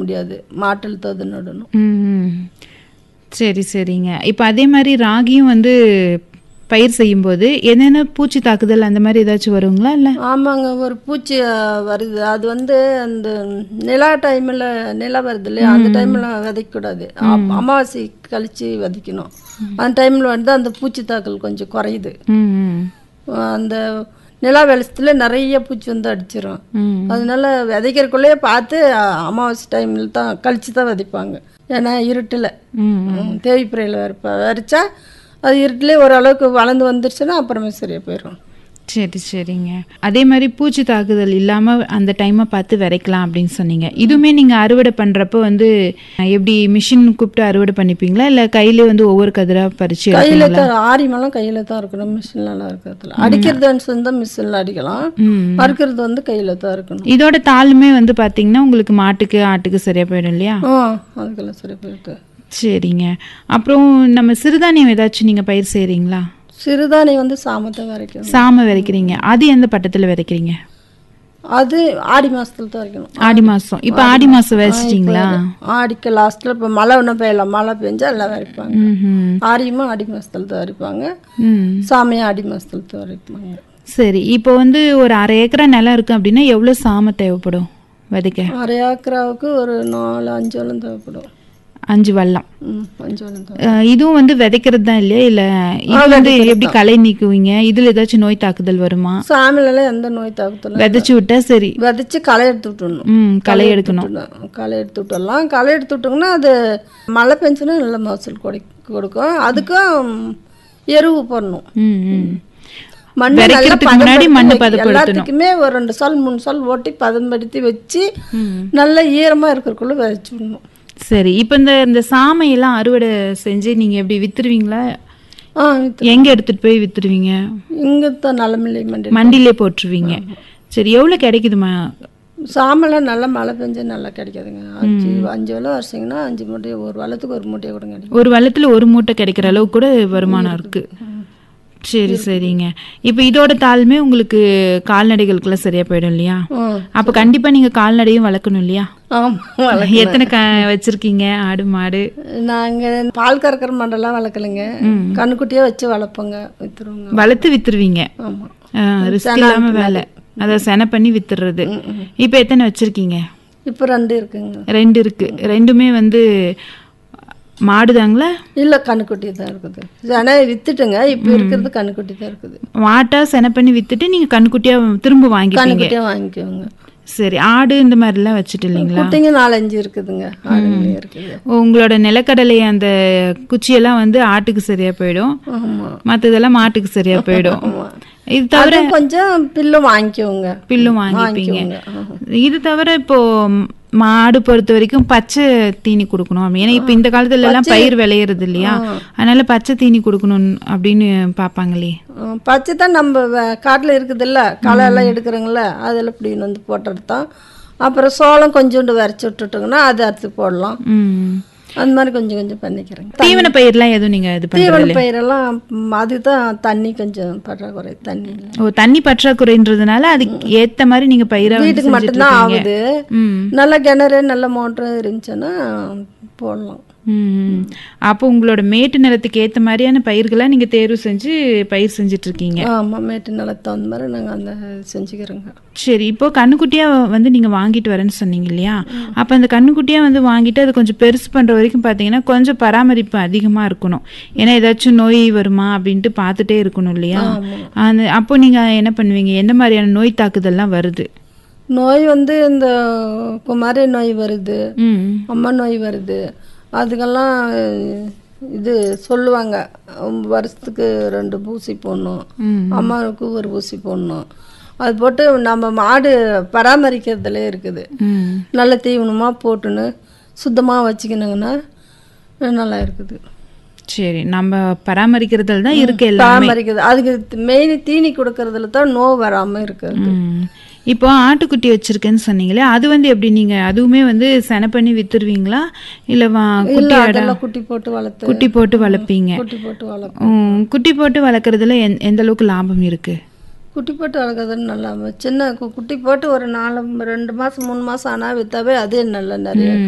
முடியாது மாட்டில் தது நடணும் ம் சரி சரிங்க இப்போ அதே மாதிரி ராகியும் வந்து பயிர் செய்யும்போது என்னென்ன பூச்சி தாக்குதல் அந்த மாதிரி ஏதாச்சும் வருங்களா இல்லை ஆமாங்க ஒரு பூச்சி அஹ், வருது அது வந்து அந்த நிலா டைமில் நிலா வருது இல்லையா அந்த டைமில் விதைக்கக்கூடாது அப்- அமாவாசை கழிச்சு விதைக்கணும் அந்த டைமில் வந்து அந்த பூச்சி தாக்கல் கொஞ்சம் குறையுது ம் ம் அந்த நிலா வெளிச்சத்தில் நிறைய பூச்சி வந்து அடிச்சிரும் ம் அதனால விதைக்கிறக்குள்ளேயே பார்த்து அஹ், அமாவாசை டைமில் தான் கழிச்சு தான் விதைப்பாங்க ஏன்னா இருட்டில் ம் தேவிப்பிரையில் விதைப்பா விதைச்சா அது இருட்டிலே ஓரளவுக்கு வளர்ந்து வந்துருச்சுன்னா அப்புறமே சரியாக போயிடும் சரி சரிங்க அதே மாதிரி பூச்சி தாக்குதல் இல்லாமல் அந்த டைமை பார்த்து விதைக்கலாம் அப்படின்னு சொன்னீங்க இதுவுமே நீங்கள் அறுவடை பண்ணுறப்போ வந்து அஹ், எப்படி மிஷின் கூப்பிட்டு அறுவடை பண்ணிப்பீங்களா இல்லை கையிலே வந்து ஒவ்வொரு கதிராக பறிச்சு கையில் தான் ஆரி மலம் கையில் தான் இருக்கணும் மிஷின்லாம் இருக்கிறதுல அடிக்கிறது வந்து மிஷினில் அடிக்கலாம் ம் அறுக்கிறது வந்து கையில் தான் இருக்கணும் இதோட தாளுமே வந்து பார்த்தீங்கன்னா உங்களுக்கு மாட்டுக்கு ஆட்டுக்கு சரியாக போயிடும் இல்லையா ஆ அதுக்கெல்லாம் சரி போயிட்டு சரிங்க அப்புறம் நம்ம சிறுதானியம் ஏதாச்சும் நீங்கள் பயிர் செய்கிறீங்களா சிறுதானி வந்து சாமத்தை வரைக்கும் சாமை விதைக்கிறீங்க அது எந்த பட்டத்தில் விதைக்கிறீங்க அது ஆடி மாசத்துல தான் வைக்கணும் ஆடி மாதம் இப்போ ஆடி மாதம் விதைச்சிட்டிங்களா ஆடிக்கு லாஸ்ட்டில் இப்போ மழை ஒன்றும் பெய்யலாம் மழை பெஞ்சா எல்லாம் வரைப்பாங்க ம் ஆரியமும் ஆடி மாசத்துல தான் வரைப்பாங்க ம் சாமியும் ஆடி மாசத்துல தான் வரைப்பாங்க சரி இப்போ வந்து ஒரு அரை ஏக்கரா நிலம் இருக்கு அப்படின்னா எவ்வளோ சாமை தேவைப்படும் விதைக்க அரை ஏக்கராவுக்கு ஒரு நாலு அஞ்சு வளம் தேவைப்படும் அஞ்சு வல்லம் ம் அஞ்சு வளம் தேவை அஹ் இதுவும் வந்து விதைக்கிறது தான் இல்லையா இல்லை இது வந்து எப்படி களை நீக்குவீங்க இதில் ஏதாச்சும் நோய் தாக்குதல் வருமா சாமிலலாம் எந்த நோய் தாக்கத்தலும் விதைச்சு விட்டா சரி விதைச்சு களை எடுத்து விட்டுடணும் ம் களை எடுக்கணும் விட்டுடணும். களை எடுத்து விட்டுடலாம் களை எடுத்து விட்டோம்னா அது மழை பெஞ்சுன்னா நல்ல மகசூல் கொடி கொடுக்கும் அதுக்கும் எருவு போடணும் ம் ம் மண்ணு நல்லா விதைக்கிறதுக்கு முன்னாடி பதப்படுத்தி மண்ணு வைக்க- பதப்படுத்தணும். எல்லாத்துக்குமே ஒரு ரெண்டு சால் மூணு சால் ஓட்டி பதப்படுத்தி வச்சு ம் நல்ல ஈரமா இருக்கிறக்குள்ள விதைச்சு விடணும் சரி இப்போ இந்த இந்த சாமையெல்லாம் அறுவடை செஞ்சு நீங்கள் எப்படி வித்துருவீங்களா ஆ வித்து- எங்கே எடுத்துகிட்டு போய் வித்துருவீங்க இங்க தான் நல்லமில்லை மண்டி மண்டியிலே போட்டுருவீங்க சரி எவ்வளோ கிடைக்குதுமா சாமெல்லாம் நல்லா மழை பெஞ்சு நல்லா கிடைக்காதுங்க அஞ்சு அஞ்சு வலை வரிசைங்கன்னா அஞ்சு மூட்டை ஒரு வளத்துக்கு ஒரு மூட்டையை கூட கிடைக்கும் ஒரு வள்ளத்தில் ஒரு மூட்டை கிடைக்கிற அளவுக்கு கூட வருமானம் இருக்கு சரி சரிங்க இப்போ இதோட தாளுமே உங்களுக்கு கால்நடைகளுக்கெல்லாம் சரியா போயிடும் இல்லையா ஆ அப்போ கண்டிப்பா நீங்க கால்நடையும் வளர்க்கணும் இல்லையா ஆமாம் வள எத்தனை க வச்சிருக்கீங்க ஆடு மாடு நாங்கள் பால் கறக்கிற மண்டெல்லாம் வளர்க்கலைங்க கண்ணுக்குட்டியே வச்சு வளர்ப்போங்க வித்துருவோங்க வளர்த்து வித்துருவீங்க ஆமாம் ரிஸ்க் இல்லாம வேலை அதை செனை பண்ணி வித்துறது இப்போ எத்தனை வச்சிருக்கீங்க இப்போ ரெண்டு இருக்குங்க ரெண்டு இருக்கு ரெண்டுமே வந்து மாடுதாங்களா இல்லை கண்ணுக்குட்டி தான் இருக்குது ஆனால் வித்துட்டுங்க இப்போ இருக்கிறது கண்ணுக்குட்டி தான் இருக்குது மாட்டா செனை பண்ணி வித்துட்டு நீங்க கண்ணுக்குட்டியா திரும்ப வாங்கிப்பீங்க கண்ணுக்குட்டியாக வாங்கிக்குவோங்க சரி ஆடு இந்த மாதிரிலாம் வச்சுட்டு இல்லைங்களா குட்டிங்க நாலஞ்சு இருக்குதுங்க ஆடுங்களே இருக்குது உங்களோட நிலக்கடலை அந்த குச்சியெல்லாம் வந்து ஆட்டுக்கு சரியா போயிடும் ஆமாம் மற்றதெல்லாம் மாட்டுக்கு சரியா போயிடும் இது தவிர அது கொஞ்சம் பில்லும் வாங்கிக்குவோங்க பில்லும் வாங்கிப்பீங்க வாங்கிக்குவோங்க ஆமா. இது தவிர இப்போ மாடு பொறுத்த வரைக்கும் பச்சை தீனி கொடுக்கணும் ஏன்னா இப்போ இந்த காலத்துல எல்லாம் பயிர் விளையிறது இல்லையா அதனால பச்சை தீனி கொடுக்கணும் அப்படின்னு பார்ப்பாங்களே ஆ, பச்சை தான் நம்ம வ- காட்டுல இருக்குதுல்ல களை எல்லாம் எடுக்கிறோங்கள அதில் இப்படின்னு வந்து போட்டுறது தான் அப்புறம் சோளம் கொஞ்சோண்டு வரைச்சி விட்டுட்டோங்கன்னா அதை அறுத்து போடலாம் ம் அந்த மாதிரி கொஞ்சம் கொஞ்சம் பண்ணிக்கிறேங்க தீவன பயிர்லாம் எதுவும் நீங்க இது பண்றது தீவன பயிரெல்லாம் ம், அதுதான் தண்ணி கொஞ்சம் பற்றாக்குறை தண்ணி இல்ல. ஓ தண்ணி பற்றாக்குறைன்றதுனால அதுக்கு ஏத்த மாதிரி நீங்க பயிரை வந்து வீட்டுக்கு செஞ்சுட்டு மட்டும்தான் இருக்கீங்க. ஆகுது ம் நல்ல கிணறு நல்ல மோட்ரு இருந்துச்சுன்னா போடலாம் ம் அப்போ உங்களோட மேட்டு நிலத்துக்கு ஏத்த மாதிரியான பயிர்களை நீங்க தேர்வு செஞ்சு பயிர் செஞ்சுட்டு இருக்கீங்க ஆமாம் மேட்டு நிலத்து தகுந்த மாதிரி நாங்கள் அந்த செஞ்சுக்கிறோங்க சரி இப்போ கண்ணுக்குட்டியா வந்து நீங்க வாங்கிட்டு வரேன்னு சொன்னீங்க இல்லையா அப்ப அந்த கண்ணுக்குட்டியா வந்து வாங்கிட்டு அதை கொஞ்சம் பெருசு பண்ற வரைக்கும் பாத்தீங்கன்னா கொஞ்சம் பராமரிப்பு அதிகமா இருக்கணும் ஏன்னா ஏதாச்சும் நோய் வருமா அப்படின்ட்டு பார்த்துட்டே இருக்கணும் இல்லையா அந்த அப்போ நீங்க என்ன பண்ணுவீங்க எந்த மாதிரியான நோய் தாக்குதல்லாம் வருது நோய் வந்து இந்த குமாரி நோய் வருது ம் அம்மா நோய் வருது அதுக்கெல்லாம் அஹ், இது சொல்லுவாங்க உம், வருஷத்துக்கு ரெண்டு ஊசி போடணும் ம். அம்மாவுக்கு ஒரு ஊசி போடணும் அது போட்டு நம்ம மாடு பராமரிக்கிறதுல இருக்குது ம் நல்ல தீவனமாக போட்டுன்னு சுத்தமாக வச்சுக்கணுங்கன்னா நல்லா இருக்குது சரி நம்ம பராமரிக்கிறதுல தான் இருக்கு எல்லாம் பராமரிக்கிறது அதுக்கு மெயின் தீனி கொடுக்கறதுல தான் நோய் வராமல் இருக்குது ம். இப்போ ஆட்டுக்குட்டி வச்சிருக்கேன்னு சொன்னீங்களே அது வந்து எப்படி நீங்க அதுவுமே வந்து செனை பண்ணி வித்துருவீங்களா இல்ல வா குட்டி இல்லை ஆடா அதெல்லாம் குட்டி போட்டு வளர்த்து குட்டி போட்டு வளர்ப்பீங்க குட்டி போட்டு வளர்ப்போம் ம், குட்டி போட்டு வளர்க்குறதுல எந் எந்த அளவுக்கு லாபம் இருக்கு குட்டி போட்டு வளர்க்குறது நல்லா சின்ன கு- குட்டி போட்டு ஒரு நாலு ரெண்டு மாதம் மூணு மாதம் ஆனால் விற்றாவே அதே நல்ல நிறைய